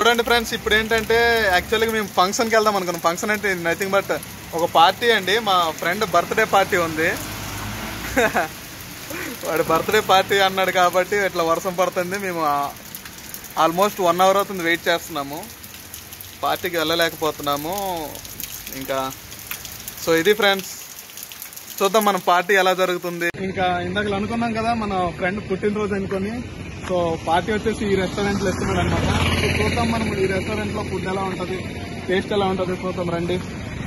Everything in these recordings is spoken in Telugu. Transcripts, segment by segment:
చూడండి ఫ్రెండ్స్ ఇప్పుడు ఏంటంటే యాక్చువల్గా మేము ఫంక్షన్కి వెళ్దాం అనుకున్నాం ఫంక్షన్ అంటే నథింగ్ బట్ ఒక పార్టీ అండి మా ఫ్రెండ్ బర్త్డే పార్టీ ఉంది వాడి బర్త్డే పార్టీ అన్నాడు కాబట్టి ఇట్లా వర్షం పడుతుంది మేము ఆల్మోస్ట్ వన్ అవర్ అవుతుంది వెయిట్ చేస్తున్నాము పార్టీకి వెళ్ళలేకపోతున్నాము ఇంకా సో ఇది ఫ్రెండ్స్ చూద్దాం మన పార్టీ ఎలా జరుగుతుంది ఇంకా ఇందాక అనుకున్నాం కదా మన ఫ్రెండ్ పుట్టినరోజు అనుకొని సో పార్టీ వచ్చేసి ఈ రెస్టారెంట్ లో ఇస్తున్నాడు అనమాట సో చూద్దాం మనం ఈ రెస్టారెంట్ లో ఫుడ్ ఎలా ఉంటది టేస్ట్ ఎలా ఉంటది చూద్దాం రండి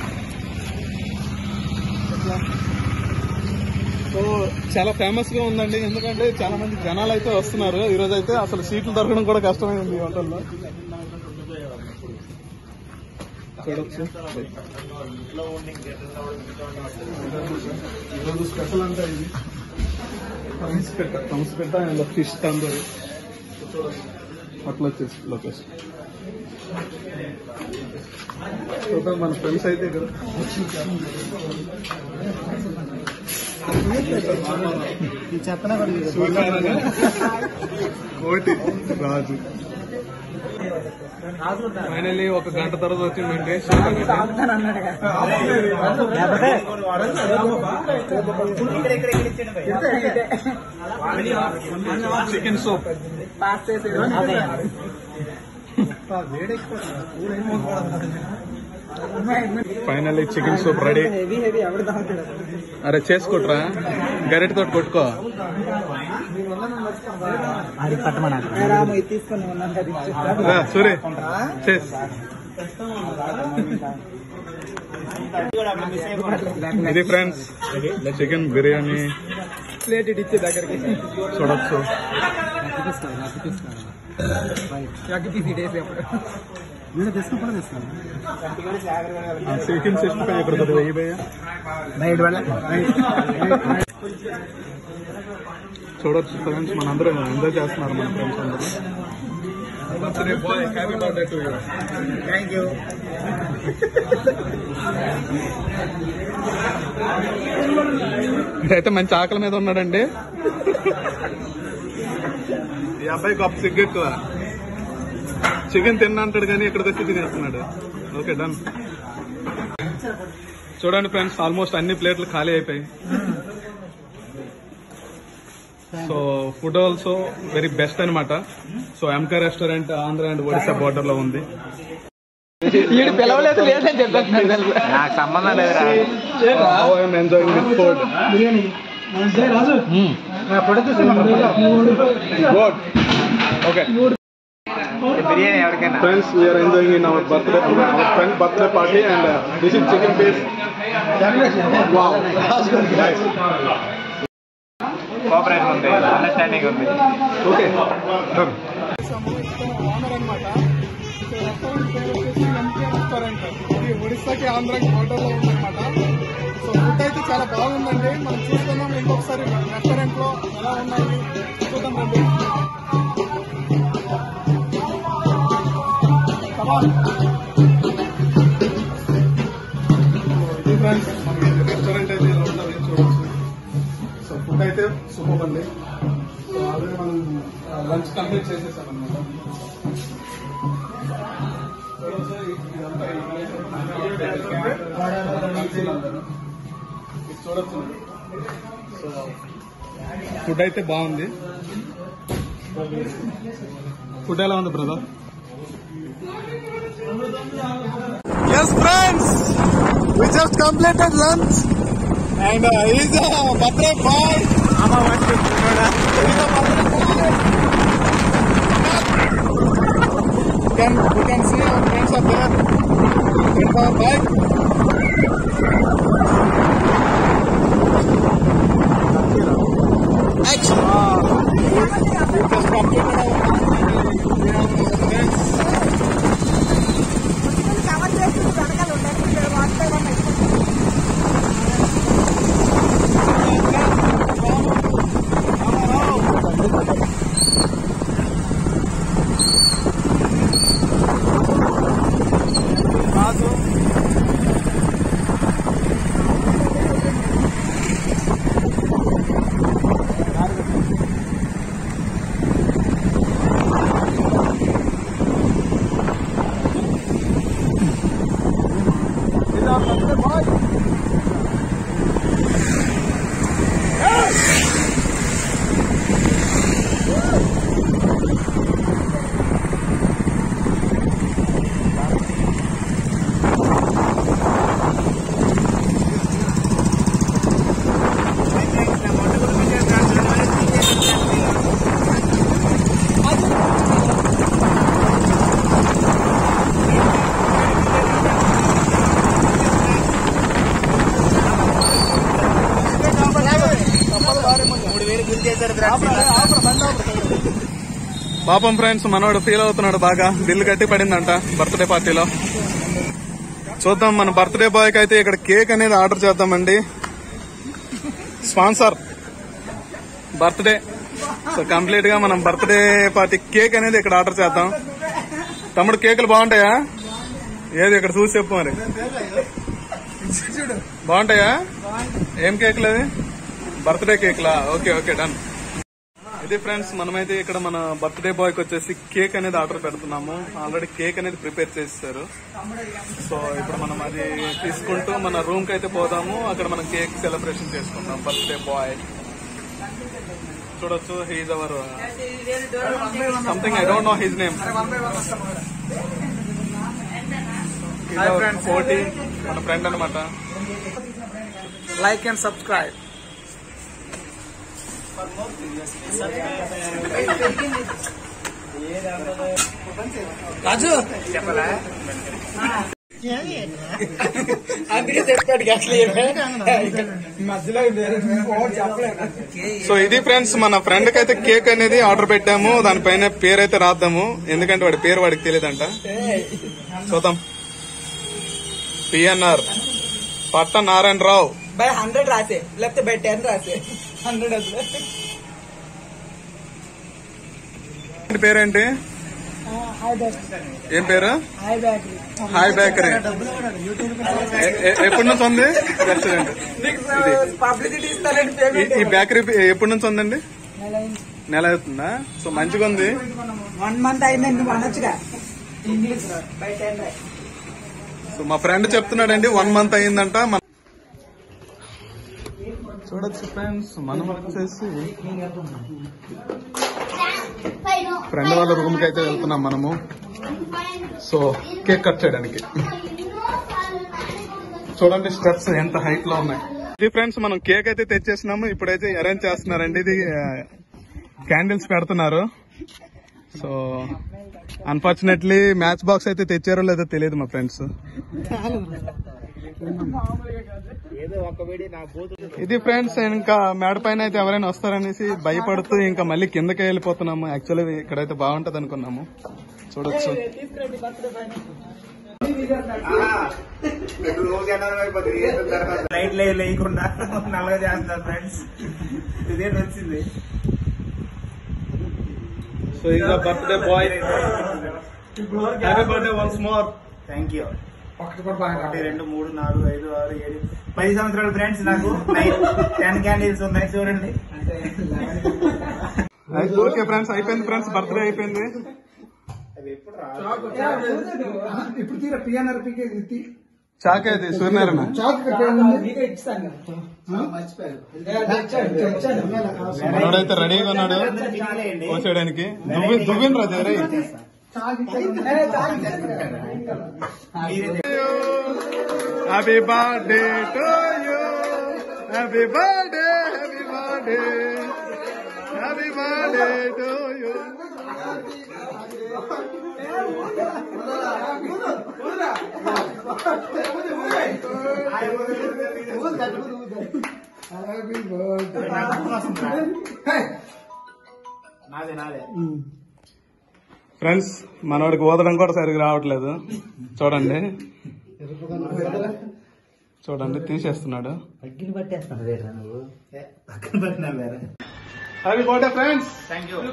ఎట్లా? సో చాలా ఫేమస్ గా ఉందండి ఎందుకంటే చాలా మంది జనాలు అయితే వస్తున్నారు ఈ రోజు అయితే అసలు సీట్లు దొరకడం కూడా కష్టమైంది ఈ హోటల్లో చూడొచ్చు ఈరోజు స్పెషల్ అంటే ఇది థమ్స్ పెట్ట థమ్స్ పెట్ట అండ్ ఫిష్ తందూరి చూడొచ్చు అట్లా వచ్చేసి లొకేషన్ చూద్దాం మన ఫ్రెండ్స్ అయితే ఇక్కడ సూర్యనారాయణ కోటి రాజు ఫైనల్లీ ఒక గంట తర్వాత వచ్చి మేము taste chicken soup finally chicken soup ready అరే చేసుకోట్రా గరిటతో కొట్టుకో రా, సూరి చేస్ ఇది ఫ్రెండ్స్ చికెన్ బిర్యానీ ప్లేట్ ఇచ్చే దగ్గరికి చూడొచ్చు ఎగ్ పీస్ ఇటేసి అప్పుడు చికెన్ సిక్స్టీ ఫైవ్ ఇక్కడ కొద్దిగా వెయ్యి భయ్యా బయట వెళ్ళ చూడొచ్చు ఫ్రెండ్స్ మనందరం ఎంజాయ్ చేస్తున్నారు మన ఫ్రెండ్స్ అందరూ birthday boy happy birthday to you thank you ఇదైతే మంచి ఆకలి మీద ఉన్నాడండి ఈ అబ్బాయి గొప్ప సిగ్గు ఎక్కువ చికెన్ తిన్నా అంటాడు కానీ ఇక్కడికి వచ్చి తినేస్తున్నాడు ఓకే డన్ చూడండి ఫ్రెండ్స్ ఆల్మోస్ట్ అన్ని ప్లేట్లు ఖాళీ అయిపోయి so food also very best అనమాట so MK restaurant Andhra and Odisha border లో ఉంది వీడు పిలవలేదు లేదని చెప్పేస్తున్నాడు తెలుసు నాకు సంబంధం లేదురా How I am enjoying this food. Good. Okay. Biryani ఎవరికైనా Friends, we are enjoying in our birthday, our friend birthday party, and uh, this is chicken piece. Wow. Nice. Cooperation ఉంది అండర్స్టాండింగ్ ఉంది Okay. Done. ఇది ఒడిస్సాకి ఆంధ్రాకి బోర్డర్ లో ఉందన్నమాట సో ఫుడ్ అయితే చాలా బాగుందండి మనం చూస్తున్నాం ఇంకొకసారి రెస్టారెంట్ లో ఎలా ఉన్నాయి చూద్దాం రండి Come on. ఇది ఫ్రెండ్స్ మనకి రెస్టారెంట్ అయితే ఇలా ఉంటుంది చూడొచ్చు సో ఫుడ్ అయితే సూపర్ అండి సో ఆల్రెడీ మనం లంచ్ కంప్లీట్ చేసేసాం అనమాట చూడొచ్చు సో ఫుడ్ అయితే బాగుంది ఫుడ్ ఎలా ఉంది brother yes friends we just completed lunch and is birthday boy can you can see our friends are there with our bike. Action! we just completed our we have friends. పాపం ఫ్రెండ్స్ మనోడు ఫీల్ అవుతున్నాడు బాగా బిల్లు కట్టి పడిందంట బర్త్డే పార్టీలో చూద్దాం మన బర్త్డే బాయ్ అయితే ఇక్కడ కేక్ అనేది ఆర్డర్ చేద్దామండి స్పాన్సర్ బర్త్డే సో కంప్లీట్ గా మనం బర్త్డే పార్టీ కేక్ అనేది ఇక్కడ ఆర్డర్ చేద్దాం తమ్ముడు కేకులు బాగుంటాయా ఏది ఇక్కడ చూసి చెప్పు మరి బాగుంటాయా ఏం కేకులు అది బర్త్డే కేక్లా ఓకే ఓకే డన్ ఇది ఫ్రెండ్స్ మనమైతే ఇక్కడ మన బర్త్డే బాయ్ కి వచ్చేసి కేక్ అనేది ఆర్డర్ పెడుతున్నాము ఆల్రెడీ కేక్ అనేది ప్రిపేర్ చేస్తారు సో ఇప్పుడు మనం అది తీసుకుంటూ మన రూమ్ కి అయితే పోదాము అక్కడ మనం కేక్ సెలబ్రేషన్ చేసుకుందాం బర్త్డే బాయ్ చూడొచ్చు he's our something I don't know his name forty మన ఫ్రెండ్ అనమాట లైక్ అండ్ సబ్స్క్రైబ్ రాజు చెప్పలా అందుకే చెప్పాడు మధ్యలో చెప్పలేదు సో ఇది ఫ్రెండ్స్ మన ఫ్రెండ్ కి అయితే కేక్ అనేది ఆర్డర్ పెట్టాము దానిపైన పేరు అయితే రాద్దాము ఎందుకంటే వాడి పేరు వాడికి తెలియదంట చూద్దాం పిఎన్ఆర్ పట్ట నారాయణరావు బై హండ్రెడ్ రాసే లేకపోతే బై టెన్ రాసే హండ్రెడ్ అసలు ఏంటి పేరేంటి ఏం పేరు హాయ్ బ్యాటరీ హాయ్ బేకరీ ఎ- ఎ- ఎప్పటి నుంచి ఉంది రెస్టారెంట్ పబ్లిసిటీ ఇస్తారండి ఈ- పేమెంట్ ఈ బేకరీ ఎప్పటి నుంచి ఉందండి నెల అవుతుందా సో మంచిగా ఉంది వన్ మంత్ అయిందండి నువ్వు అనొచ్చుగా ఇంగ్లీష్ బై టెన్ రాయ్ సో మా ఫ్రెండ్ చెప్తున్నాడండి వన్ మంత్ అయిందంట మన- చూడొచ్చు ఫ్రెండ్స్ మనం వచ్చేసి ఫ్రెండ్ వాళ్ళ రూమ్ కి అయితే వెళ్తున్నాం మనము సో కేక్ కట్ చేయడానికి చూడండి స్టెప్స్ ఎంత హైట్ లో ఉన్నాయి ఇది ఫ్రెండ్స్ మనం కేక్ అయితే తెచ్చేసినాము ఇప్పుడైతే అరేంజ్ చేస్తున్నారండి ఇది క్యాండిల్స్ పెడుతున్నారు సో అన్ఫార్చునేట్లీ మ్యాచ్ బాక్స్ అయితే తెచ్చారో లేదో తెలియదు మా ఫ్రెండ్స్ ఇది ఫ్రెండ్స్ ఇంకా మేడ పైన అయితే ఎవరైనా వస్తారనేసి భయపడుతూ ఇంకా మళ్ళీ కిందకి వెళ్ళిపోతున్నాము యాక్చువల్లీ ఇక్కడైతే బాగుంటది అనుకున్నాము చూడొచ్చు లైట్ లైట్ లేకుండా నల్లగా చేస్తారు ఫ్రెండ్స్ ఇదే వచ్చింది సో ఇది birthday boy happy birthday once more thank you ఒకటి రెండు మూడు నాలుగు ఐదు ఆరు ఏడు పది సంవత్సరాలు ఫ్రెండ్స్ నాకు టెన్ క్యాండిల్స్ ఉన్నాయి చూడండి ఓకే ఫ్రెండ్స్ అయిపోయింది ఫ్రెండ్స్ బర్త్డే అయిపోయింది ఇప్పుడు తీరా పిఎన్ఆర్ పీకే చాక్ అయితే సూర్యనారాయణ మనోడైతే రెడీగా ఉన్నాడు పోసేయడానికి దువ్వి దువ్విన రాజు రే happy birthday to you happy birthday happy birthday happy birthday to you నాదే నాదే ఫ్రెండ్స్ మనోడికి ఊదడం కూడా సరిగ్గా రావట్లేదు చూడండి చూడండి తీసేస్తున్నాడు పక్కన పట్టేస్తాను వేరే నువ్వు పక్కన పట్టినా వేరే happy birthday friends thank you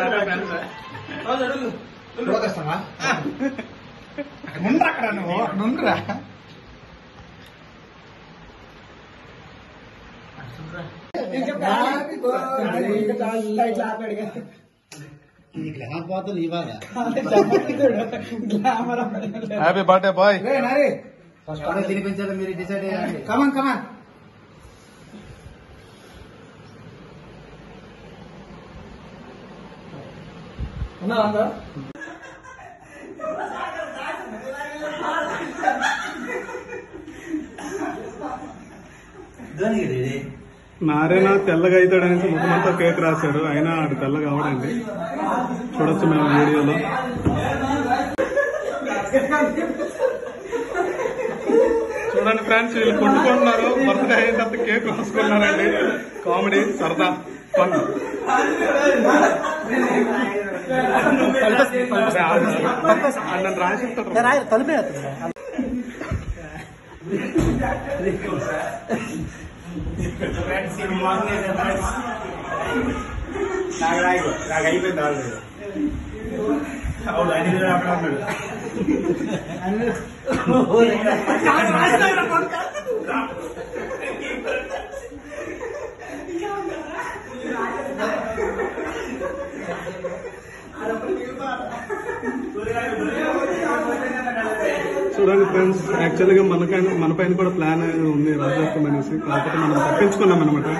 అక్కడ నువ్వు నుండ్రా హ్యాపీ బర్త్డే బాయ్ ఫస్ట్ తినిపించాలి మీరు డిసైడ్ అయ్యండి కమాన్ కమాన్ నారాయణ తెల్లగా అవుతాడనేసి ముఖమంతా కేక్ రాశాడు అయినా ఆడు తెల్లగా అవడండి చూడొచ్చు మేము వీడియోలో చూడండి ఫ్రెండ్స్ వీళ్ళు కొట్టుకుంటున్నారు బర్త్డే అయిన తర్వాత కేక్ రాసుకున్నారండి కామెడీ సరదా ఫన్ అన్న రాసిస్తారు తలిపే ఫ్రెండ్స్ మార్నింగ్ నాకు రాయకు నాకు అయిపోయింది ఆల్రెడీ అవును అన్ని రోజులు అక్కడ ఉన్నాడు చూడండి ఫ్రెండ్స్ యాక్చువల్ గా మనకైనా మన పైన కూడా ప్లాన్ ఉంది రాజాస్తం అనేసి కాకపోతే మనం తప్పించుకున్నాం అనమాట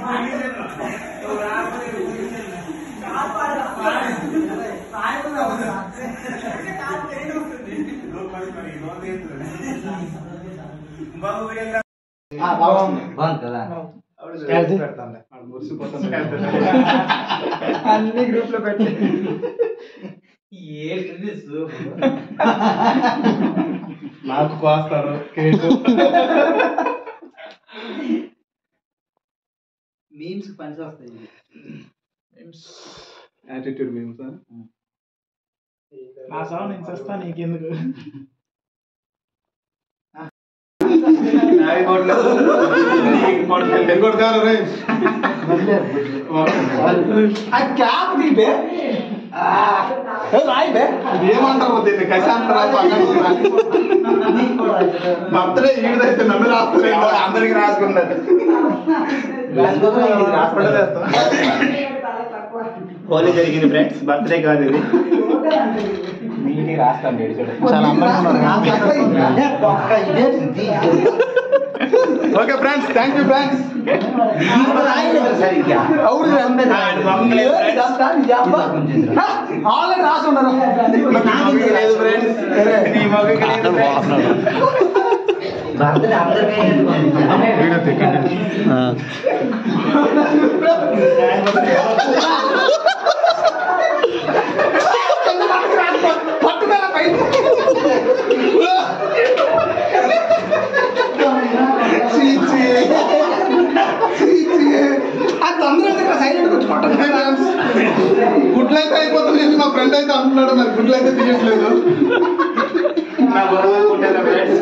బాగుంది కదా అన్ని గ్రూప్ లో పెట్టి ఏంటి నాకు కోస్తారు కేక్ మీమ్స్ పని వస్తాయి యాటిట్యూడ్ మేము సార్ నా సాగు నేను చస్తా నీకెందుకు ఇంకోటి కాదు రే క్యాప్ తీపే రాయి బే ఇది ఏమంటారు దీన్ని కశాంతరావు బర్త్డే ఈడైతే నన్ను రాస్తారు అందరికి రాసుకున్నారు హోలీ జరిగింది ఫ్రెండ్స్ బర్త్డే కాదు ఇది చాలా okay friends thank you friends already రాసి ఉండరు లేదు ఫ్రెండ్స్ వీడియో తీకండి గుడ్లు అయితే అయిపోతుంది మా ఫ్రెండ్ అయితే అంటున్నాడు మరి గుడ్లు అయితే తీయట్లేదు నా గొడవ కొట్టారా ఫ్రెండ్స్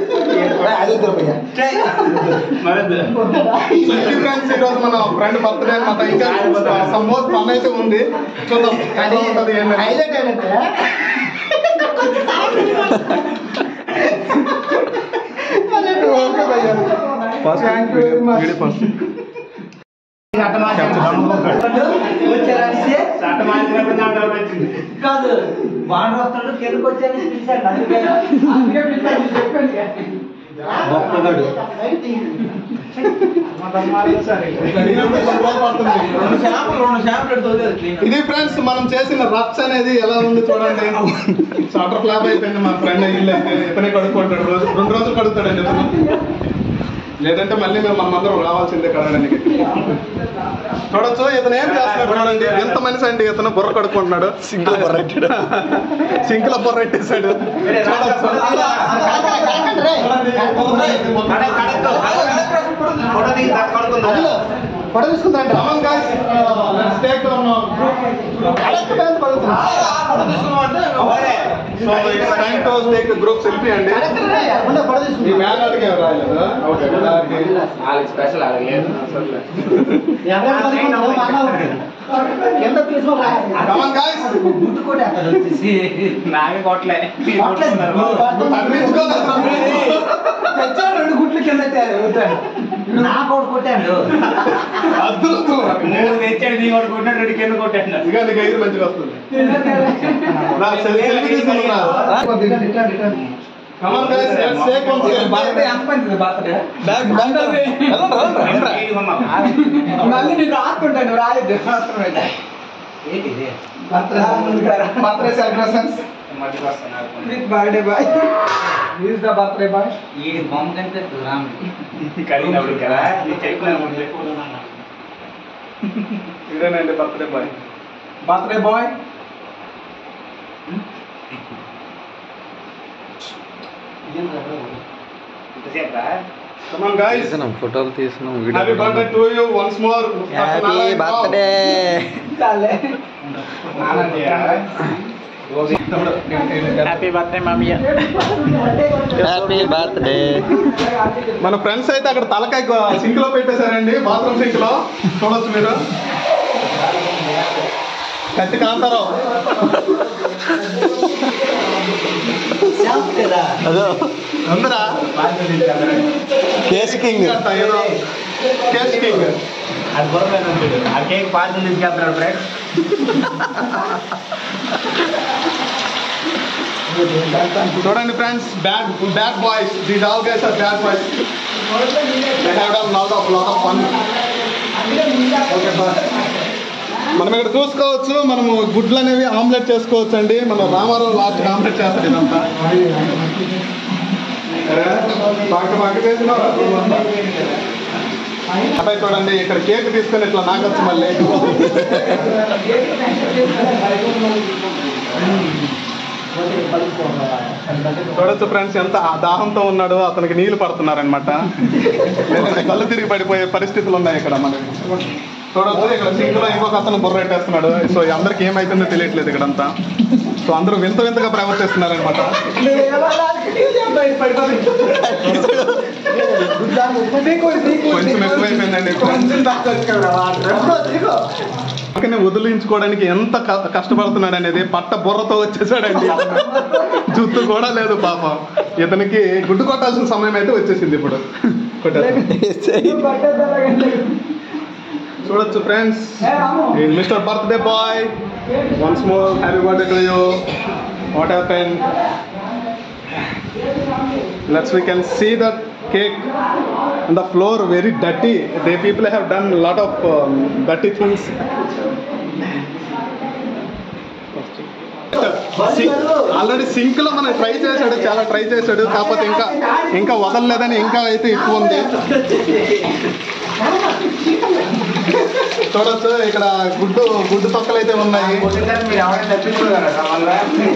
ఫ్రెండ్స్ ఈరోజు మన ఫ్రెండ్ బర్త్డే అనమాట ఇంకా సంబోధ్ పని అయితే ఉంది చూద్దాం ఎలా ఉంటది ఏంటని. హైలైట్ ఏంటంటే ఓకే భయ్యా థ్యాంక్ యూ వెరీ మచ్ కాదు వాడు వస్తాడు కిందకు వచ్చాను పిలిచాడు అందుకే అందుకే పిలిచాడు చెప్పండి గొప్పగాడు రెండు షాపులు రెండు షాపులు తోలేదు క్లీన్ ఇది ఫ్రెండ్స్ మనం చేసిన రచ్చ అనేది ఎలా ఉంది చూడండి షార్టర్ ఫ్లాప్ అయిపోయింది మా ఫ్రెండ్ ఇల్లు అయితే ఇతనే కడుక్కుంటాడు రోజు రెండు రోజులు కడుగుతాడండి ఇతను లేదంటే మళ్ళీ మేము మనమందరం రావాల్సిందే కడగడానికి చూడొచ్చు ఇతను ఏం చేస్తున్నాడు చూడండి ఎంత మనిషి అండి ఇతను బుర్ర కడుక్కుంటున్నాడు సింకుల బుర్ర సింకుల బుర్ర పెట్టేశాడు ఫోటో తీసుకుంటారంట గ్రూప్ సెల్ఫీ అండి ఫోటో ఈ తీసుకుంటా మేనాడికి ఎవరు రాయలేదా ఓకే స్పెషల్ ఎంత తీసుకో కమన్ గాయ్స్ గుడ్డు కూడా అక్కడ వచ్చేసి నాగే కొట్లే తెచ్చాడు రెండు గుడ్లు కింద పెట్టారు. నా కోడు కొట్టాడు అద్భుతం మూడు తెచ్చాడు నీ వాడు కొట్టాడు రెండు కింద కొట్టాడు ఇక నీకు ఐదు మంచిగా వస్తుంది నా సెల్- సెల్ఫీ తీసుకుంటున్నా Come on guys, let's take one selfie. Birthday ఎంత మంది బర్త్డే Back, back. వెళ్ళండి, వెళ్ళండి, రండి. మళ్ళీ నేను రాసుకుంటాను రాయద్దు అవసరం అయితే ఏంటిది birthday celebrations with birthday boy is the birthday boy ఈ బొమ్మ కనిపిస్తుంది రాముడి కలిగినప్పుడు కదా నీకు చెప్పినాను ఇదేనండి బర్త్డే బాయ్ బర్త్డే బాయ్ ఇంతసేపు Come on guys. ఫోటోలు తీసినాం Happy birthday to you once more. Happy birthday చాలే happy birthday mummy happy birthday మన ఫ్రెండ్స్ అయితే అక్కడ తలకాయ సింక్ లో పెట్టేశారండి బాత్రూమ్ సింక్ లో చూడొచ్చు మీరు కత్తి కాంతారావు అదో ఉందరా కేస్ కింగ్ అంట ఏదో కేస్ కింగ్ అది బొమ్మలు ఉంటాడు ఆ కేక్ పార్సల్ తీసుకెళ్తున్నాడు ఫ్రెండ్స్ చూడండి friends bad bad boys these all guys are bad boys they have done lot of lot of fun మనం ఇక్కడ చూసుకోవచ్చు మనము గుడ్లు అనేవి ఆమ్లెట్ చేసుకోవచ్చు అండి మన రామారావు లాస్ట్ ఆమ్లెట్ చేస్తాడు ఇదంతా బాగా బాగా చేసినావు అబ్బాయి చూడండి ఇక్కడ కేక్ తీసుకొని ఇట్లా నాకొచ్చు మళ్ళీ చూడొచ్చు ఫ్రెండ్స్ ఎంత ఆ దాహంతో ఉన్నాడో అతనికి నీళ్లు పడుతున్నారనమాట లేదంటే కళ్ళు తిరిగి పడిపోయే పరిస్థితులు ఉన్నాయి ఇక్కడ మనకి చూడొచ్చు ఇక్కడ సింక్ లో ఇంకొక అతను బుర్రెట్టేస్తున్నాడు సో అందరికి ఏమైతుందో తెలియట్లేదు ఇక్కడంతా సో అందరూ వింత వింతగా ప్రవర్తిస్తున్నారనమాట కొంచెం ఎక్కువైపోయిందండి పక్కనే వదిలించుకోవడానికి ఎంత క- కష్టపడుతున్నాడు అనేది పట్ట బుర్రతో వచ్చేసాడండి జుత్తు కూడా లేదు పాపం ఇతనికి గుడ్డు కొట్టాల్సిన సమయం అయితే వచ్చేసింది ఇప్పుడు కొట్టేద్దాం. చూడొచ్చు friends mister birthday boy once more happy birthday to you what happen let's we can see that cake on the floor very dirty they people have done a lot of um, dirty things already sink లో మనం ట్రై చేశాడు చాలా ట్రై చేశాడు కాకపోతే ఇంకా ఇంకా వదలలేదని ఇంకా అయితే ఎక్కువ ఉంది చూడొచ్చు ఇక్కడ గుడ్డు గుడ్డు తొక్కలు అయితే ఉన్నాయి మీరు ఎవరైనా తప్పించుకోగలరా మళ్ళా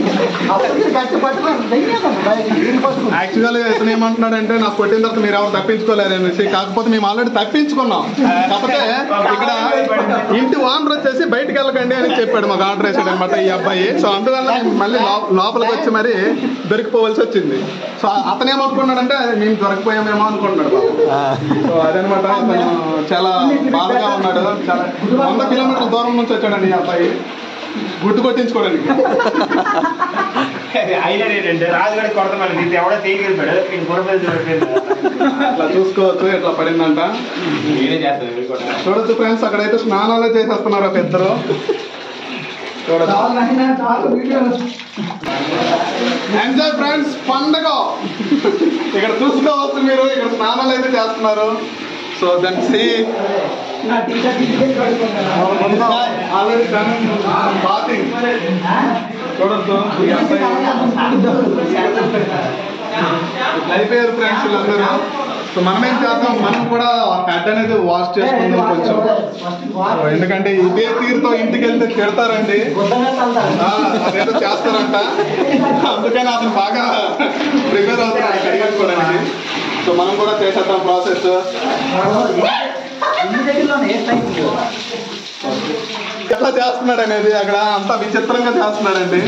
యాక్చువల్గా ఇతను ఏమంటున్నాడంటే నాకు కొట్టిన తర్వాత మీరు ఎవరు తప్పించుకోలేరు అనేసి కాకపోతే మేము ఆల్రెడీ తప్పించుకున్నాం కాకపోతే ఇక్కడ ఇంటి ఓనర్ వచ్చేసి బయటికి వెళ్ళకండి అని చెప్పాడు మాకు ఆర్డర్ వేసాడు అనమాట ఈ అబ్బాయి సో అందువల్ల మేము మళ్ళీ లో- లోపలికి వచ్చి మరి దొరికిపోవలసి వచ్చింది సో అతను ఏమనుకున్నాడంటే మేము దొరికిపోయామేమో అనుకున్నాడు పాపం. సో అదనమాట ఇతను చాలా బాధగా ఉన్నాడు చాలా వంద కిలోమీటర్ల దూరం నుంచి వచ్చాడండి ఈ అబ్బాయి గుడ్డు కొట్టించుకోవడానికి హైలైట్ ఏంటంటే రాజుగాడి కొడతామని నీకు ఎవడో తీయగలిపాడు నేను గురపేసి అట్లా చూసుకోవచ్చు ఇట్లా పడిందంట నేనే చేస్తాను మీరు కూడా చూడొచ్చు ఫ్రెండ్స్ అక్కడైతే స్నానాలే చేసేస్తున్నారు ఒక ఇద్దరు చూడొచ్చు ఎంజాయ్ ఫ్రెండ్స్ పండగ ఇక్కడ చూసుకోవచ్చు మీరు ఇక్కడ స్నానాలు అయితే చేస్తున్నారు so then see already done bathing చూడొచ్చు ఈ అబ్బాయి అయిపోయారు ఫ్రెండ్స్ వీళ్ళందరూ సో మనం ఏం చేద్దాం మనం కూడా హెడ్ అనేది వాష్ చేసుకుందాం కొంచెం సో ఎందుకంటే ఇదే తీరుతో ఇంటికి వెళ్తే తిడతారండి ఆ, అదేదో చేస్తారంట అందుకని అతను బాగా ప్రిపేర్ అవుతున్నాడు కడిగట్టుకోవడానికి సో మనం కూడా చేసేద్దాం ప్రాసెస్ ఎట్లా చేస్తున్నాడు అనేది అక్కడ అంతా విచిత్రంగా చేస్తున్నాడండి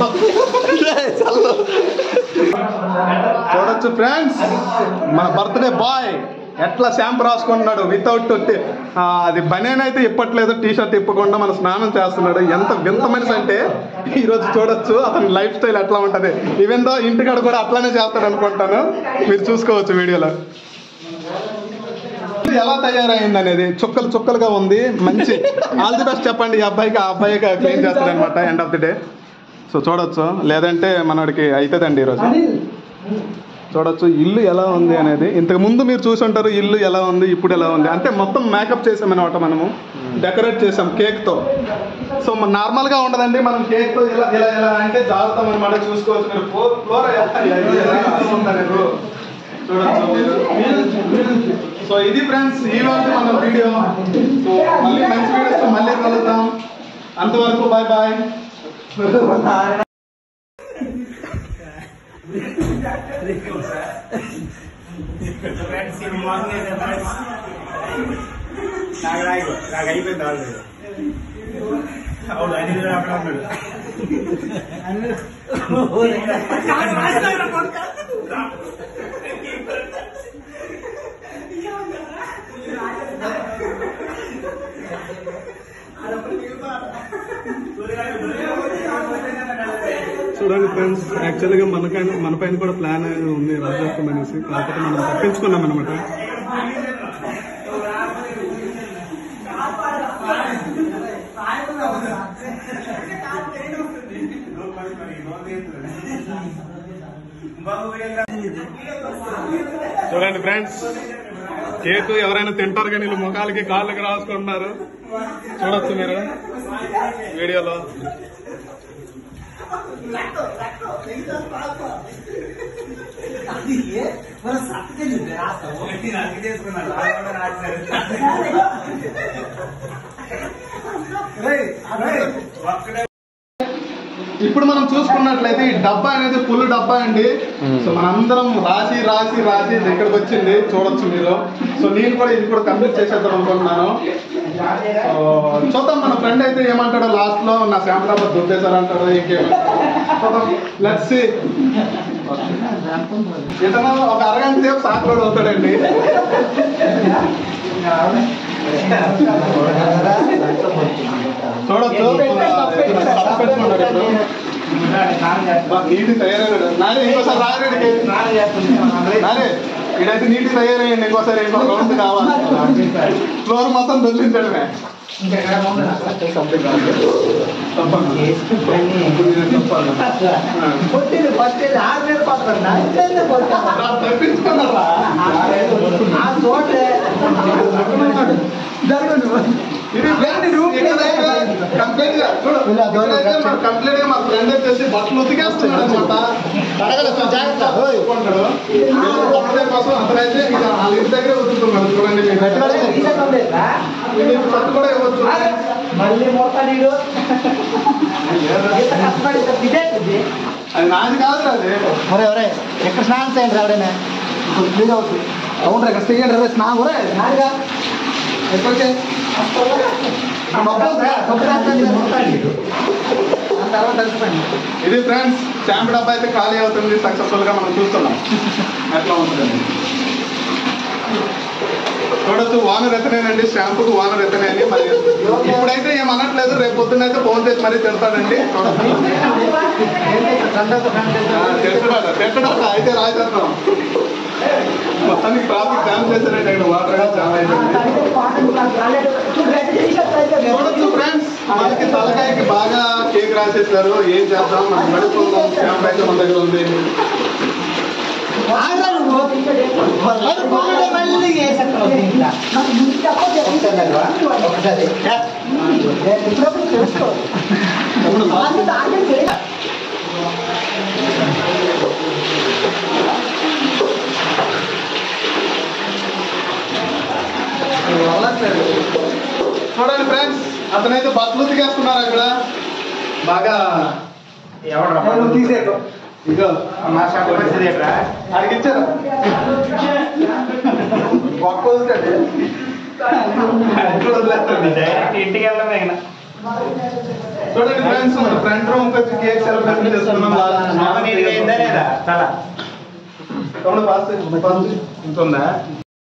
చూడొచ్చు ఫ్రెండ్స్ మన బర్త్డే బాయ్ ఎట్లా షాంపూ రాసుకుంటున్నాడు వితౌట్ అది బనేన్ అయితే ఇప్పట్లేదు టీ షర్ట్ ఇప్పకుండా మన స్నానం చేస్తున్నాడు ఎంత వింత మనిషి అంటే ఈరోజు చూడొచ్చు అతని లైఫ్ స్టైల్ ఎట్లా ఉంటది ఈవెన్ దో ఇంటికాడ కూడా అట్లానే చేస్తాడు అనుకుంటాను మీరు చూసుకోవచ్చు వీడియోలో ఎలా తయారైంది అనేది చుక్కలు చుక్కలుగా ఉంది మంచి ఆల్ ది బెస్ట్ చెప్పండి ఈ అబ్బాయికి ఆ అబ్బాయికి క్లీన్ చేస్తాడు అనమాట end of the day so చూడొచ్చు లేదంటే మనోడికి అవుతుందండి ఈరోజు చూడొచ్చు ఇల్లు ఎలా ఉంది అనేది ఇంతకు ముందు మీరు చూసి ఉంటారు ఇల్లు ఎలా ఉంది ఇప్పుడు ఎలా ఉంది అంటే మొత్తం మేకప్ చేసామన్నమాట మనము డెకరేట్ చేసాం కేక్ తో సో మన నార్మల్ గా ఉండదండి మనం కేక్ తో ఇలా ఇలా ఇలా అంటే జాగ్రత్త అనమాట చూసుకోవచ్చు మీరు ఫ్లోర్ ఫ్లోర్ చూడొచ్చు మీరు సో ఇది ఫ్రెండ్స్ ఈ రోజు మన వీడియో సో మళ్ళీ మంచి వీడియోస్ తో మళ్ళీ కలుద్దాం అంతవరకు బాయ్ బాయ్ ఫ్రెండ్స్ ఇది మోసం చేశారు ఫ్రెండ్స్ నాకు రాయి నాకు అయిపోయింది ఆల్రెడీ అవును అన్ని అక్కడ ఉన్నాడు చూడండి ఫ్రెండ్స్ యాక్చువల్గా మనకైనా మన పైన కూడా ప్లాన్ అనేది ఉంది రాజేస్తాం అనేసి కాకపోతే మనం తప్పించుకున్నాం అనమాట చూడండి ఫ్రెండ్స్ కేక్ ఎవరైనా తింటారు కానీ వీళ్ళు ముఖాలకి కాళ్ళకి రాసుకుంటున్నారు చూడొచ్చు మీరు వీడియోలో చేసుకున్నాడు ఒక్కడే ఇప్పుడు మనం చూసుకున్నట్లయితే ఈ డబ్బా అనేది ఫుల్ డబ్బా అండి సో మనందరం రాసి రాసి రాసి ఇది ఇక్కడికి వచ్చింది చూడొచ్చు మీరు సో నేను కూడా ఇది కూడా కంప్లీట్ చేసేద్దాం అనుకుంటున్నాను సో చూద్దాం మన ఫ్రెండ్ అయితే ఏమంటాడో లాస్ట్ లో నా శాంపరాబాద్ దుద్దేశారు అంటాడు ఇంకేమో లెట్స్ ఇతను ఒక అరగంట సేపు సాకులోడు అవుతాడండి చూడొచ్చు తప్పు పెట్టుకున్నాడు ఇప్పుడు బా, నీటి తయారైనాడు నానే ఇంకోసారి రాయడానికి నానే ఇడైతే నీటి తయారయ్యండి ఇంకోసారి ఇంకో రౌండ్ కావాలి ఫ్లోర్ మొత్తం దొల్లించడమే తప్పండి. ఇప్పుడు నేను చెప్పాలి. కొట్టింది ఫస్ట్ ఆరు మీద కొట్టండి అంతేనే కొట్టాను రా, తప్పించుకున్నారా? ఆ చోటే జరగండి ఇది రండి, రూమ్ కి ఎక్కడైతే కంప్లీట్ గా చూడు, ఇలా దూరం ఎక్కడైతే కట్ మన కంప్లీట్ గా మా ఫ్రెండ్ వచ్చేసి బట్టలు ఉతికేస్తున్నాడు అనమాట కోసం అతనైతే ఇక వాళ్ళ ఇంటి దగ్గర ఉతుకుతున్నాడు చూడండి మీకు మీకు పట్టు కూడా ఇవ్వచ్చు మళ్ళీ మొత్తం నీడు ఇంత కష్టపడి ఇంత ఇదేంటిది? అది నాది కాదు అది ఒరే ఒరే ఎక్కడ స్నానం చేయండి రావడనే ఇప్పుడు ఫ్రీగా అవుతుంది అవును ఇక్కడ చేయండి రే స్నానం ఒరే నాదిగా ఎక్కడికి తర్వాత కలిసిపోయింది ఇది ఫ్రెండ్స్ షాంపూ డబ్బా అయితే ఖాళీ అవుతుంది సక్సెస్ఫుల్ గా మనం చూస్తున్నాం ఎట్లా ఉంటుంది చూడొచ్చు వానర్ ఎత్తనేనండి షాంపూకి వానర్ ఎత్తనే అని మరి ఇప్పుడైతే ఏం అనట్లేదు రేపు పొద్దున్నైతే ఫోన్ చేసి మరీ తిడతాడండి చూడొచ్చు ఆ, తిడతాడట తిట్టడట అయితే రాజేద్దాం మొత్తానికి ట్రాఫిక్ జామ్ చేశారండి ఇక్కడ వాటర్ గా జామ్ అయిపోయింది చూడొచ్చు ఫ్రెండ్స్ మనకి తలకాయకి బాగా కేక్ రాసేసారు ఏం చేద్దాం మనం గడుపుకుందాం షాంపూ అయితే మన దగ్గర ఉంది మళ్ళీ తెలుసుకో చూడండి ఫ్రెండ్స్ అతనైతే బట్టలు ఉతికేస్తున్నారు అక్కడ బాగా ఎవడు తీసేయకు ఇగో మా షాప్ పరిస్థితి ఏంట్రా అడిగిచ్చారు ఒక్క వదిలేండి. ఎక్కడ వదిలేస్తాండి? డైరెక్ట్ ఇంటికి వెళ్ళడమే ఇక. చూడండి ఫ్రెండ్స్ మన ఫ్రంట్ రూమ్ వచ్చి కేక్ సెలబ్రేషన్ చేసుకున్నాం మామ నీట్గా అయిందా లేదా తల పాస్ పాస్ ఇంత ఉందా